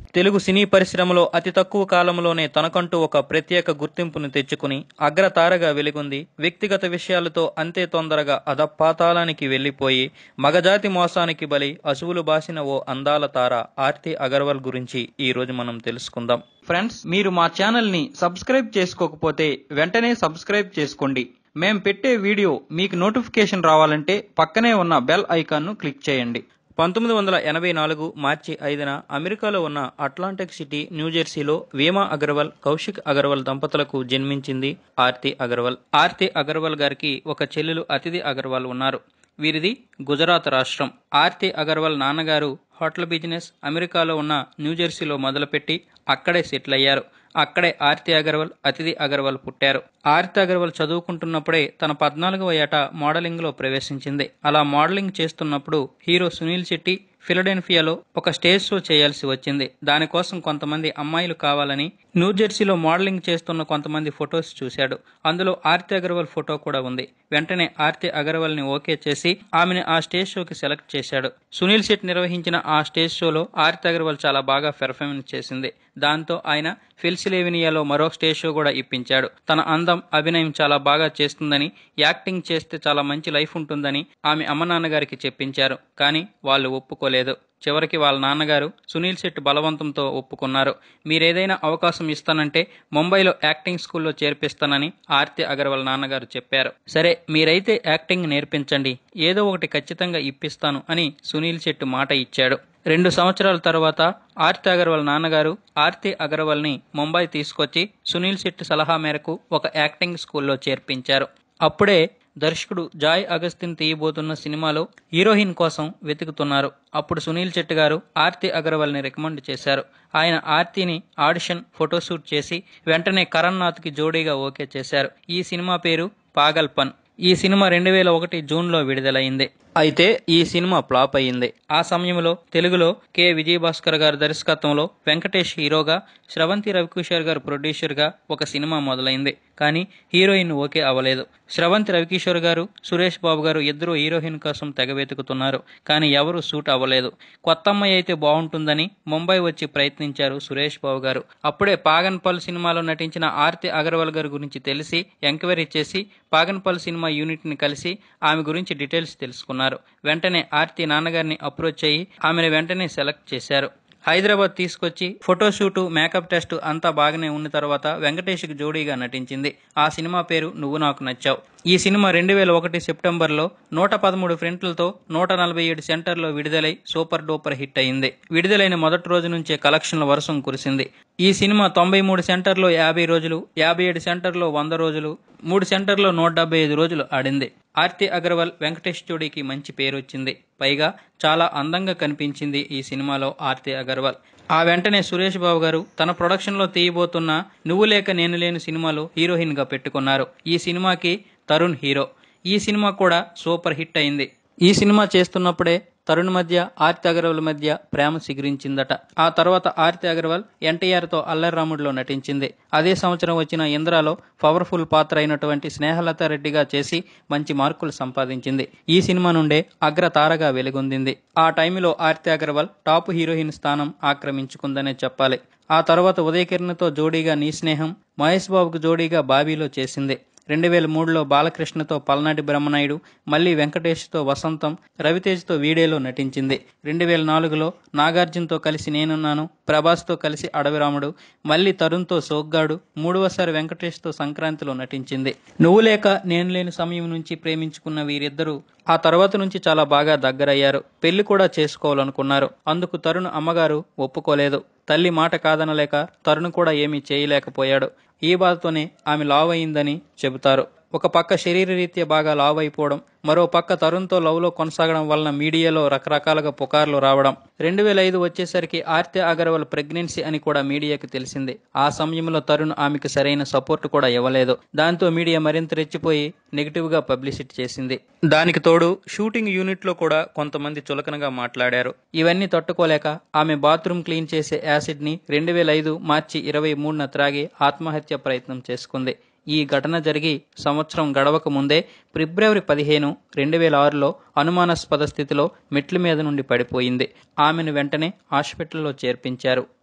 తెలుగు సినీ పరిశ్రమలో అతి తక్కువ కాలంలోనే తనకంటూ ఒక ప్రత్యేక గుర్తింపును తెచ్చుకుని అగ్రతారగా వెలుగొంది వ్యక్తిగత విషయాలతో అంతే తొందరగా అధపాతాళానికి వెళ్లిపోయి మగజాతి మోసానికి బలి అసువులు బాసిన ఓ అందాల తార ఆర్తి అగర్వాల్ గురించి ఈ రోజు మనం తెలుసుకుందాం ఫ్రెండ్స్ మీరు మా ఛానల్ ని సబ్స్క్రైబ్ చేసుకోకపోతే వెంటనే సబ్స్క్రైబ్ చేసుకోండి మేం పెట్టే వీడియో మీకు నోటిఫికేషన్ రావాలంటే పక్కనే ఉన్న బెల్ ఐకాన్ను క్లిక్ చేయండి పంతొమ్మిది వందల ఎనభై నాలుగు మార్చి ఐదున అమెరికాలో ఉన్న అట్లాంటిక్ సిటీ న్యూజెర్సీలో వీమా అగర్వాల్ కౌశిక్ అగర్వాల్ దంపతులకు జన్మించింది ఆర్తి అగర్వాల్ ఆర్తి అగర్వాల్ గారికి ఒక చెల్లెలు అతిథి అగర్వాల్ ఉన్నారు వీరిది గుజరాత్ రాష్ట్రం ఆర్తి అగర్వాల్ నాన్నగారు హోటల్ బిజినెస్ అమెరికాలో ఉన్న న్యూజెర్సీలో మొదలుపెట్టి అక్కడే సెటిల్ అయ్యారు అక్కడే ఆర్తి అగర్వాల్ అతిథి అగర్వాల్ పుట్టారు ఆర్తి అగర్వాల్ చదువుకుంటున్నప్పుడే తన పద్నాలుగవ ఏట మోడలింగ్ లో ప్రవేశించింది అలా మోడలింగ్ చేస్తున్నప్పుడు హీరో సునీల్ శెట్టి ఫిలడెల్ఫియాలో ఒక స్టేజ్ షో చేయాల్సి వచ్చింది దానికోసం కొంతమంది అమ్మాయిలు కావాలని న్యూజెర్సీలో మోడలింగ్ చేస్తున్న కొంతమంది ఫొటోస్ చూశాడు అందులో ఆర్తి అగర్వాల్ ఫోటో కూడా ఉంది వెంటనే ఆర్తి అగర్వాల్ ని ఓకే చేసి ఆమెను ఆ స్టేజ్ షోకి సెలెక్ట్ చేశాడు సునీల్ శెట్టి నిర్వహించిన ఆ స్టేజ్ షోలో ఆర్తి అగర్వాల్ చాలా బాగా పెర్ఫార్మెన్స్ చేసింది దాంతో ఆయన ఫిల్సిలేవినియాలో మరో స్టేజ్ షో కూడా ఇప్పించాడు తన అందం అభినయం చాలా బాగా చేస్తుందని యాక్టింగ్ చేస్తే చాలా మంచి లైఫ్ ఉంటుందని ఆమె అమ్మ నాన్నగారికి చెప్పించారు కానీ వాళ్ళు ఒప్పుకోలేదు చివరికి వాళ్ళ నాన్నగారు సునీల్ శెట్టి బలవంతంతో ఒప్పుకున్నారు మీరేదైనా అవకాశం ఇస్తానంటే ముంబైలో యాక్టింగ్ స్కూల్లో చేర్పిస్తానని ఆర్తి అగర్వాల్ నాన్నగారు చెప్పారు సరే మీరైతే యాక్టింగ్ నేర్పించండి ఏదో ఒకటి ఖచ్చితంగా ఇప్పిస్తాను అని సునీల్ శెట్టి మాట ఇచ్చాడు రెండు సంవత్సరాల తర్వాత ఆర్తి అగర్వాల్ నాన్నగారు ఆర్తి అగర్వాల్ ని ముంబై తీసుకొచ్చి సునీల్ శెట్టి సలహా మేరకు ఒక యాక్టింగ్ స్కూల్లో చేర్పించారు అప్పుడే దర్శకుడు జాయ్ అగస్తిన్ తీయబోతున్న సినిమాలో హీరోయిన్ కోసం వెతుకుతున్నారు అప్పుడు సునీల్ శెట్టి గారు ఆర్తి అగర్వాల్ ని రికమెండ్ చేశారు ఆయన ఆర్తిని ఆడిషన్ ఫోటోషూట్ చేసి వెంటనే కరణ్ నాథ్ కి జోడీగా ఓకే చేశారు ఈ సినిమా పేరు పాగల్పన్ ఈ సినిమా రెండు వేల ఒకటి జూన్లో విడుదలైంది అయితే ఈ సినిమా ఫ్లాప్ అయింది ఆ సమయంలో తెలుగులో కె విజయభాస్కర్ గారి దర్శకత్వంలో వెంకటేష్ హీరోగా స్రవంతి రవికిషోర్ గారు ప్రొడ్యూసర్గా ఒక సినిమా మొదలైంది కానీ హీరోయిన్ ఓకే అవ్వలేదు స్రవంతి రవికిషోర్ గారు సురేష్ బాబు గారు ఇద్దరు హీరోయిన్ కోసం తెగ వెతుకుతున్నారు కానీ ఎవరు సూట్ అవ్వలేదు కొత్త అమ్మాయి అయితే బాగుంటుందని ముంబై వచ్చి ప్రయత్నించారు సురేష్ బాబు గారు అప్పుడే పాగన్పల్ సినిమాలో నటించిన ఆర్తి అగర్వాల్ గారి గురించి తెలిసి ఎంక్వైరీ చేసి పాగన్పల్ సినిమా యూనిట్ ని కలిసి ఆమె గురించి డీటెయిల్స్ తెలుసుకున్నారు వెంటనే ఆర్తి నాన్నగారిని అప్రోచ్ అయ్యి ఆమెను వెంటనే సెలెక్ట్ చేశారు హైదరాబాద్ తీసుకొచ్చి ఫోటోషూటు మేకప్ టెస్ట్ అంతా బాగానే ఉన్న తర్వాత వెంకటేష్కి జోడీగా నటించింది ఆ సినిమా పేరు నువ్వు నాకు నచ్చావు ఈ సినిమా రెండు వేల ఒకటి సెప్టెంబర్లో నూట పదమూడు ఫ్రింట్లతో నూట నలభై ఏడు సెంటర్లో విడుదలై సూపర్ డూపర్ హిట్ అయింది విడుదలైన మొదటి రోజు నుంచే కలెక్షన్ల వర్షం కురిసింది ఈ సినిమా తొంభై మూడు సెంటర్లో యాభై రోజులు యాభై ఏడు సెంటర్లో వంద రోజులు మూడు సెంటర్లో నూట డెబ్బై ఐదు రోజులు ఆడింది ఆర్తి అగర్వాల్ వెంకటేష్ జోడీకి మంచి పేరు వచ్చింది పైగా చాలా అందంగా కనిపించింది ఈ సినిమాలో ఆర్తి అగర్వాల్ ఆ వెంటనే సురేష్ బాబు గారు తన ప్రొడక్షన్లో తీయబోతున్న నువ్వు లేక నేను లేని సినిమాలో హీరోయిన్గా పెట్టుకున్నారు ఈ సినిమాకి తరుణ్ హీరో ఈ సినిమా కూడా సూపర్ హిట్ అయింది ఈ సినిమా చేస్తున్నప్పుడే తరుణ్ మధ్య ఆర్తి అగర్వాల్ మధ్య ప్రేమ సిగురించిందట ఆ తర్వాత ఆర్తి అగర్వాల్ ఎన్టీఆర్ తో అల్లరి రాముడిలో నటించింది అదే సంవత్సరం వచ్చిన ఇంద్రాలో పవర్ఫుల్ పాత్ర అయినటువంటి స్నేహలత రెడ్డిగా చేసి మంచి మార్కులు సంపాదించింది ఈ సినిమా నుండే అగ్ర తారగా వెలుగొందింది ఆ టైంలో ఆర్తి అగర్వాల్ టాప్ హీరోయిన్ స్థానం ఆక్రమించుకుందనే చెప్పాలి ఆ తర్వాత ఉదయకిరణ్తో జోడీగా నీ స్నేహం మహేష్ బాబుకు జోడీగా బాబీలో చేసింది రెండు వేల మూడులో బాలకృష్ణతో పల్నాటి బ్రహ్మనాయుడు మళ్ళీ వెంకటేష్తో వసంతం రవితేజ్తో వీడేలో నటించింది రెండు వేల నాలుగులో నాగార్జునతో కలిసి నేనున్నాను ప్రభాస్తో కలిసి అడవిరాముడు మళ్ళీ తరుణ్తో సోగ్గాడు మూడవసారి వెంకటేష్తో సంక్రాంతిలో నటించింది నువ్వు లేక నేను లేని సమయం నుంచి ప్రేమించుకున్న వీరిద్దరూ ఆ తర్వాత నుంచి చాలా బాగా దగ్గరయ్యారు పెళ్లి కూడా చేసుకోవాలనుకున్నారు అందుకు తరుణ్ అమ్మగారు ఒప్పుకోలేదు తల్లి మాట కాదనలేక తరుణ్ కూడా ఏమీ చేయలేకపోయాడు ఈ బాధతోనే ఆమె లావ్ అయిందని చెబుతారు ఒక పక్క శరీర రీత్యా బాగా లావ్ అయిపోవడం మరో పక్క తరుణ్తో లవ్లో కొనసాగడం వలన మీడియాలో రకరకాలుగా పుకార్లు రావడం రెండు వేల ఐదు వచ్చేసరికి ఆర్తి అగర్వాల్ ప్రెగ్నెన్సీ అని కూడా మీడియాకి తెలిసింది ఆ సమయంలో తరుణ్ ఆమెకు సరైన సపోర్ట్ కూడా ఇవ్వలేదు దాంతో మీడియా మరింత రెచ్చిపోయి నెగిటివ్ గా పబ్లిసిటీ చేసింది దానికి తోడు షూటింగ్ యూనిట్ లో కూడా కొంతమంది చులకనగా మాట్లాడారు ఇవన్నీ తట్టుకోలేక ఆమె బాత్రూమ్ క్లీన్ చేసే యాసిడ్ ని రెండు వేల ఐదు మార్చి ఇరవై మూడున త్రాగి ఆత్మహత్య ప్రయత్నం చేసుకుంది ఈ ఘటన జరిగి సంవత్సరం గడవక ముందే ఫిబ్రవరి పదిహేను రెండు వేల ఆరులో అనుమానాస్పద స్థితిలో మెట్ల మీద నుండి పడిపోయింది ఆమెను వెంటనే హాస్పిటల్లో చేర్పించారు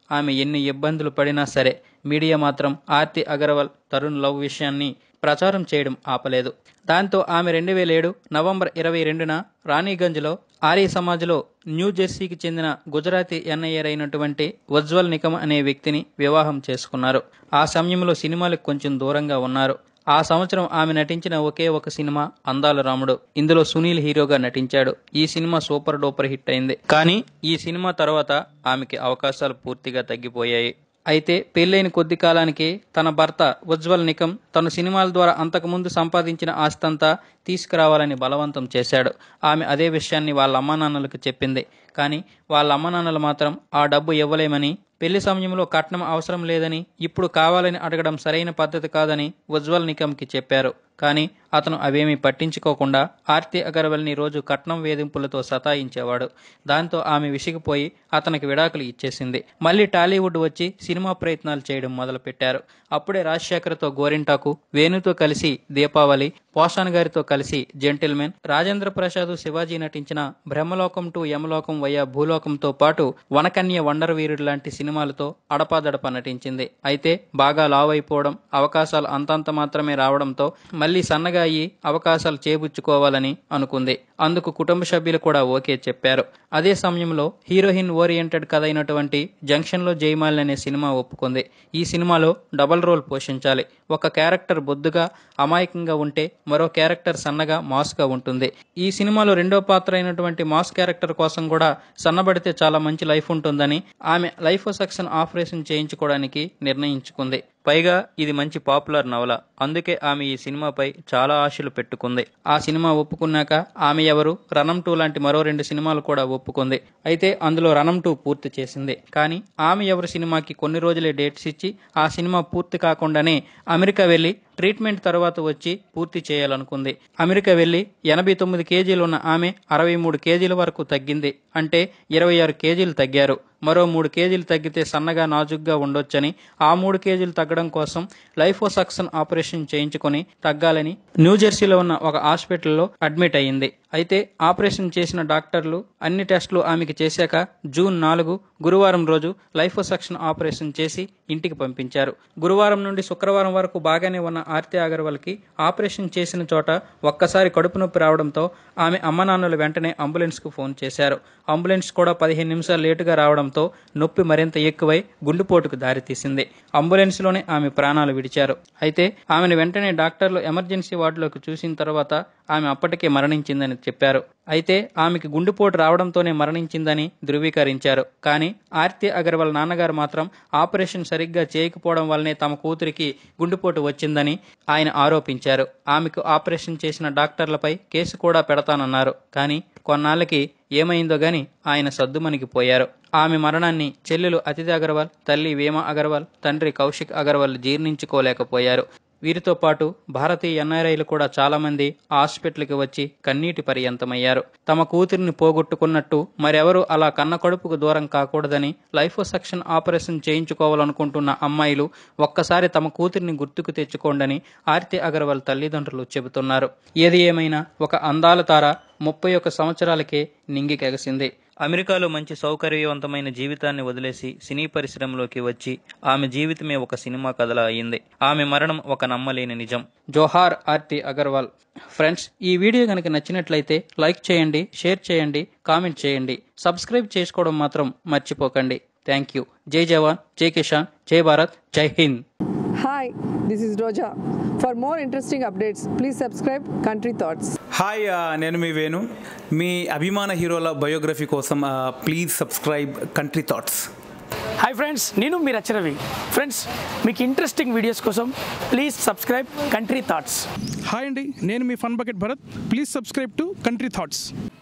ఆమె ఎన్ని ఇబ్బందులు పడినా సరే మీడియా మాత్రం ఆర్తి అగర్వాల్ తరుణ్ లవ్ విషయాన్ని ప్రచారం చేయడం ఆపలేదు దాంతో ఆమె రెండు వేల ఏడు నవంబర్ ఇరవై రెండున రాణిగంజ్లో ఆర్య సమాజ్లో న్యూ జెర్సీకి చెందిన గుజరాతీ ఎన్ఐఆర్ అయినటువంటి ఉజ్వల్ నికమ్ అనే వ్యక్తిని వివాహం చేసుకున్నారు ఆ సమయంలో సినిమాలకు కొంచెం దూరంగా ఉన్నారు ఆ సంవత్సరం ఆమె నటించిన ఒకే ఒక సినిమా అందాల రాముడు ఇందులో సునీల్ హీరోగా నటించాడు ఈ సినిమా సూపర్ డూపర్ హిట్ అయింది కానీ ఈ సినిమా తర్వాత ఆమెకి అవకాశాలు పూర్తిగా తగ్గిపోయాయి అయితే పెళ్ళైన కొద్ది కాలానికి తన భర్త ఉజ్వల్ నికమ్ తన సినిమాల ద్వారా అంతకుముందు సంపాదించిన ఆస్తంతా తీసుకురావాలని బలవంతం చేశాడు ఆమె అదే విషయాన్ని వాళ్ళ అమ్మానాన్నలకు చెప్పింది కానీ వాళ్ళ అమ్మానాన్నలు మాత్రం ఆ డబ్బు ఇవ్వలేమని పెళ్లి సమయంలో కట్నం అవసరం లేదని ఇప్పుడు కావాలని అడగడం సరైన పద్ధతి కాదని ఉజ్వల్ నికమ్కి చెప్పారు కానీ అతను అవేమీ పట్టించుకోకుండా ఆర్తి అగర్వాల్ని రోజు కట్నం వేధింపులతో సతాయించేవాడు దాంతో ఆమె విసిగిపోయి అతనికి విడాకులు ఇచ్చేసింది మళ్ళీ టాలీవుడ్ వచ్చి సినిమా ప్రయత్నాలు చేయడం మొదలుపెట్టారు అప్పుడే రాజశేఖర్తో గోరింటాకు వేణుతో కలిసి దీపావళి పోషాన్ గారితో కలిసి జెంటిల్మెన్ రాజేంద్ర ప్రసాద్ శివాజీ నటించిన బ్రహ్మలోకం టు యమలోకం వయ్యా భూలోకంతో పాటు వనకన్య వండర్ వీరుడు లాంటి సినిమాలతో అడపాదడప నటించింది అయితే బాగా లావ్ అయిపోవడం అవకాశాలు అంతంత మాత్రమే రావడంతో మళ్ళీ సన్నగా అయ్యి అవకాశాలు చేబుచ్చుకోవాలని అనుకుంది అందుకు కుటుంబ సభ్యులు కూడా ఓకే చెప్పారు అదే సమయంలో హీరోయిన్ ఓరియంటెడ్ కథ అయినటువంటి జంక్షన్లో జయమాలి అనే సినిమా ఒప్పుకుంది ఈ సినిమాలో డబల్ రోల్ పోషించాలి ఒక క్యారెక్టర్ బొద్దుగా అమాయకంగా ఉంటే మరో క్యారెక్టర్ సన్నగా మాస్గా ఉంటుంది ఈ సినిమాలో రెండో పాత్ర అయినటువంటి మాస్ క్యారెక్టర్ కోసం కూడా సన్నబడితే చాలా మంచి లైఫ్ ఉంటుందని ఆమె లైఫ్ సక్షన్ ఆపరేషన్ చేయించుకోవడానికి నిర్ణయించుకుంది పైగా ఇది మంచి పాపులర్ నవల అందుకే ఆమె ఈ సినిమాపై చాలా ఆశలు పెట్టుకుంది ఆ సినిమా ఒప్పుకున్నాక ఆమె ఎవరు రణం టూ లాంటి మరో రెండు సినిమాలు కూడా ఒప్పుకుంది అయితే అందులో రణం టూ పూర్తి చేసింది కానీ ఆమె ఎవరు సినిమాకి కొన్ని రోజులే డేట్స్ ఇచ్చి ఆ సినిమా పూర్తి కాకుండానే అమెరికా వెళ్లి ట్రీట్మెంట్ తర్వాత వచ్చి పూర్తి చేయాలనుకుంది అమెరికా వెళ్లి ఎనభై తొమ్మిది కేజీలు ఉన్న ఆమె అరవై మూడు కేజీల వరకు తగ్గింది అంటే ఇరవై ఆరు కేజీలు తగ్గారు మరో మూడు కేజీలు తగ్గితే సన్నగా నాజుగ్గా ఉండొచ్చని ఆ మూడు కేజీలు తగ్గడం కోసం లైఫోసక్షన్ ఆపరేషన్ చేయించుకొని తగ్గాలని న్యూజెర్సీలో ఉన్న ఒక హాస్పిటల్లో అడ్మిట్ అయ్యింది అయితే ఆపరేషన్ చేసిన డాక్టర్లు అన్ని టెస్టులు ఆమెకి చేశాక జూన్ నాలుగు గురువారం రోజు లైఫోసక్షన్ ఆపరేషన్ చేసి ఇంటికి పంపించారు గురువారం నుండి శుక్రవారం వరకు బాగానే ఉన్న ఆర్తి అగర్వాల్కి ఆపరేషన్ చేసిన చోట ఒక్కసారి కడుపు నొప్పి రావడంతో ఆమె అమ్మ నాన్నలు వెంటనే అంబులెన్స్కు ఫోన్ చేశారు అంబులెన్స్ కూడా పదిహేను నిమిషాలు లేటుగా రావడంతో నొప్పి మరింత ఎక్కువై గుండెపోటుకు దారితీసింది అంబులెన్స్లోనే ఆమె ప్రాణాలు విడిచారు అయితే ఆమెను వెంటనే డాక్టర్లు ఎమర్జెన్సీ వార్డులోకి చూసిన తర్వాత ఆమె అప్పటికే మరణించిందని చెప్పారు అయితే ఆమెకి గుండెపోటు రావడంతోనే మరణించిందని ధృవీకరించారు కానీ ఆర్తి అగర్వాల్ నాన్నగారు మాత్రం ఆపరేషన్ సరిగ్గా చేయకపోవడం వల్లనే తమ కూతురికి గుండెపోటు వచ్చిందని ఆయన ఆరోపించారు ఆమెకు ఆపరేషన్ చేసిన డాక్టర్లపై కేసు కూడా పెడతానన్నారు కానీ కొన్నాళ్ళకి ఏమైందో గాని ఆయన సద్దుమణికి పోయారు ఆమె మరణాన్ని చెల్లెలు అతిథి అగర్వాల్ తల్లి వేమ అగర్వాల్ తండ్రి కౌశిక్ అగర్వాల్ జీర్ణించుకోలేకపోయారు వీరితో పాటు భారతీయ ఎన్ఆర్ఐలు కూడా చాలా మంది హాస్పిటల్కి వచ్చి కన్నీటి పర్యంతమయ్యారు తమ కూతురిని పోగొట్టుకున్నట్టు మరెవరూ అలా కన్న కడుపుకు దూరం కాకూడదని లైఫ్ సెక్షన్ ఆపరేషన్ చేయించుకోవాలనుకుంటున్న అమ్మాయిలు ఒక్కసారి తమ కూతురిని గుర్తుకు తెచ్చుకోండని ఆర్తి అగర్వాల్ తల్లిదండ్రులు చెబుతున్నారు ఏది ఏమైనా ఒక అందాల తార ముప్పై ఒక్క సంవత్సరాలకే నింగికెగసింది అమెరికాలో మంచి సౌకర్యవంతమైన జీవితాన్ని వదిలేసి సినీ పరిశ్రమలోకి వచ్చి ఆమె జీవితమే ఒక సినిమా కథలా అయింది ఆమె మరణం ఒక నమ్మలేని నిజం జోహార్ ఆర్తి అగర్వాల్ ఫ్రెండ్స్ ఈ వీడియో కనుక నచ్చినట్లయితే లైక్ చేయండి షేర్ చేయండి కామెంట్ చేయండి సబ్స్క్రైబ్ చేసుకోవడం మాత్రం మర్చిపోకండి థ్యాంక్ యూ జై జవాన్ జై కిషాన్ జై భారత్ జై Hind Hi, this is Roja. For more interesting updates, please subscribe Country Thoughts. Hi ఆ, నేను మీ వేణు మీ అభిమాన హీరోల బయోగ్రఫీ కోసం ఆ, please subscribe country thoughts hi friends నేను మీ రచరవి ఫ్రెండ్స్ మీకు ఇంట్రెస్టింగ్ వీడియోస్ కోసం please subscribe country thoughts hi అండి నేను మీ fun bucket Bharath please subscribe to country thoughts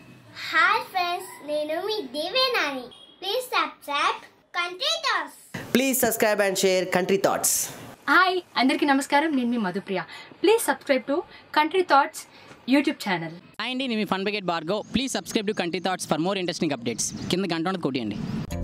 hi friends నేను మీ Devenani please subscribe country thoughts Please subscribe and share Country Thoughts. Hi అందరికీ నమస్కారం నేను మీ Madhupriya please subscribe to country thoughts YouTube channel hi అండి నేను మీ fun bucket Bhargav please subscribe to country thoughts for more interesting updates కింద గంట ఉన్నది కొట్టియండి